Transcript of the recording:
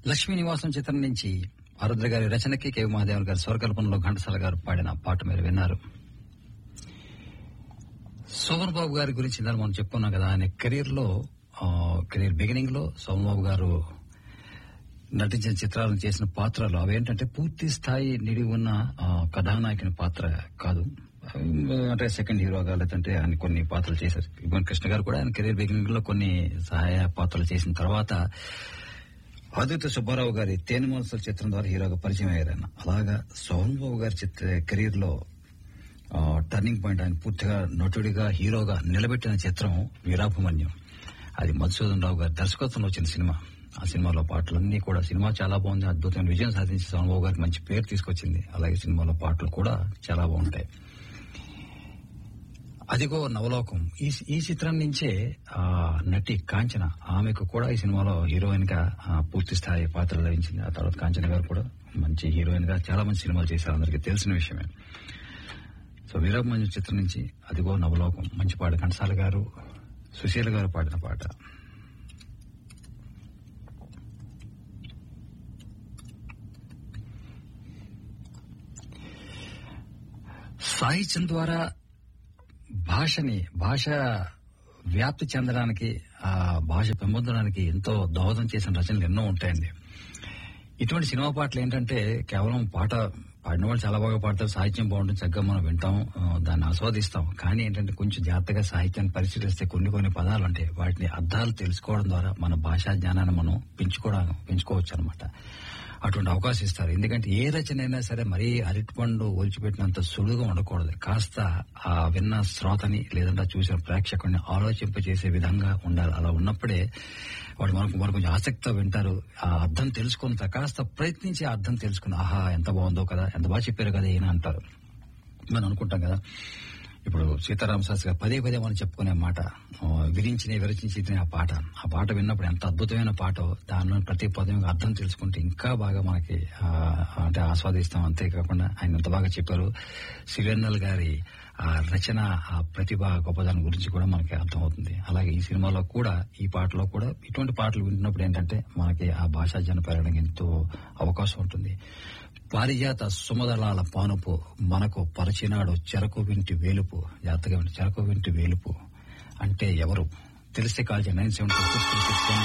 లక్ష్మీ నివాసం చిత్రం నుంచి ఆరుద్ర గారి రచనకి కెవి మహాదేవన్ గారి స్వరకల్పనలో ఘంటసాల గారు పాడిన పాట మీరు విన్నారు సోమన్ బాబు గారి గురించి ఇందాక మనం చెప్పుకున్నాం కదా ఆయన కెరీర్ లో కెరీర్ బిగినింగ్ లో సోమన్ బాబు గారు నటించిన చిత్రాలను చేసిన పాత్రలు అవేంటంటే పూర్తి స్థాయి నిడి ఉన్న ఆ, కథానాయకుని పాత్ర కాదు అంటే సెకండ్ హీరోగా లేదంటే ఆయన కొన్ని పాత్రలు చేశారు ఇబ్బంది కృష్ణ గారు కూడా ఆయన కెరీర్ బిగినింగ్ లో కొన్ని సహాయ పాత్రలు చేసిన తర్వాత ఆదిత్య సుబ్బారావు గారి తేనె మనసుల చిత్రం ద్వారా హీరోగా పరిచయం అయ్యారు ఆయన అలాగా సోహన్ బాబు గారి చిత్ర కెరీర్ లో ఆ, టర్నింగ్ పాయింట్ ఆయన పూర్తిగా నటుడిగా హీరోగా నిలబెట్టిన చిత్రం వీరాభిమన్యం అది మధుసూదన్ రావు గారి దర్శకత్వంలో వచ్చిన సినిమా ఆ సినిమాలో పాటలన్నీ కూడా సినిమా చాలా బాగుంది అద్భుతమైన విజయం సాధించి సోహన్ బాబు గారికి మంచి పేరు తీసుకొచ్చింది అలాగే సినిమాలో పాటలు కూడా చాలా బాగుంటాయి అదిగో నవలోకం ఈ ఈ చిత్రం నుంచే ఆ నటి కాంచన ఆమెకు కూడా ఈ సినిమాలో హీరోయిన్ గా ఆ, పూర్తి స్థాయి పాత్ర లభించింది ఆ తర్వాత కాంచన గారు కూడా మంచి హీరోయిన్ గా చాలా మంచి సినిమాలు చేశారు అందరికీ తెలిసిన విషయమే సో వీరభమంజు చిత్రం నుంచి అదిగో నవలోకం మంచి పాట ఘంటసాల గారు సుశీల గారు పాడిన పాట సాహిత్యం ద్వారా భాషని భాష వ్యాప్తి చెందడానికి ఆ భాష పెంపొందడానికి ఎంతో దోహదం చేసిన రచనలు ఎన్నో ఉంటాయండి ఇటువంటి సినిమా పాటలు ఏంటంటే కేవలం పాట పాడిన వాళ్ళు చాలా బాగా పాడతారు సాహిత్యం బాగుంటుంది చక్కగా మనం వింటాం ఆ, దాన్ని ఆస్వాదిస్తాం కానీ ఏంటంటే కొంచెం జాగ్రత్తగా సాహిత్యాన్ని పరిశీలిస్తే కొన్ని కొన్ని పదాలు ఉంటాయి వాటిని అర్థాలు తెలుసుకోవడం ద్వారా మన భాషా జ్ఞానాన్ని మనం పెంచుకోవడం పెంచుకోవచ్చు అనమాట అటువంటి అవకాశం ఇస్తారు ఎందుకంటే ఏ రచన అయినా సరే మరీ అరటిపండు ఒలిచిపెట్టినంత సులువుగా ఉండకూడదు కాస్త ఆ విన్న శ్రోతని లేదంటే ఆ చూసిన ప్రేక్షకుడిని ఆలోచింపజేసే విధంగా ఉండాలి అలా ఉన్నప్పుడే వాడు మనకు మనకు కొంచెం ఆసక్తితో వింటారు ఆ అర్థం తెలుసుకున్న కాస్త ప్రయత్నించి ఆ అర్థం తెలుసుకుని ఆహా ఎంత బాగుందో కదా ఎంత బాగా చెప్పారు కదా ఈయన అంటారు మనం అనుకుంటాం కదా ఇప్పుడు సీతారామ శాస్త్రి గారు పదే పదే మనం చెప్పుకునే మాట ఆ, విరించి విరచించి ఆ పాట ఆ పాట విన్నప్పుడు ఎంత అద్భుతమైన పాట దానిలో ప్రతి పదం యొక్క అర్థం తెలుసుకుంటే ఇంకా బాగా మనకి ఆ, అంటే ఆస్వాదిస్తాం అంతేకాకుండా ఆయన ఎంత బాగా చెప్పారు సివెన్నెల్ గారి ఆ రచన ఆ ప్రతిభ గొప్పదాని గురించి కూడా మనకి అర్థమవుతుంది అలాగే ఈ సినిమాలో కూడా ఈ పాటలో కూడా ఇటువంటి పాటలు వింటున్నప్పుడు ఏంటంటే మనకి ఆ భాషా జన పెరగడానికి ఎంతో అవకాశం ఉంటుంది పారిజాత సుమదళాల పానుపు మనకు పరిచినాడు చెరకు వింటి వేలుపు జాగ్రత్తగా వింటి చెరకు వింటి వేలుపు అంటే ఎవరు తెలిస్తే కాల్ చేయండి నైన్ సెవెన్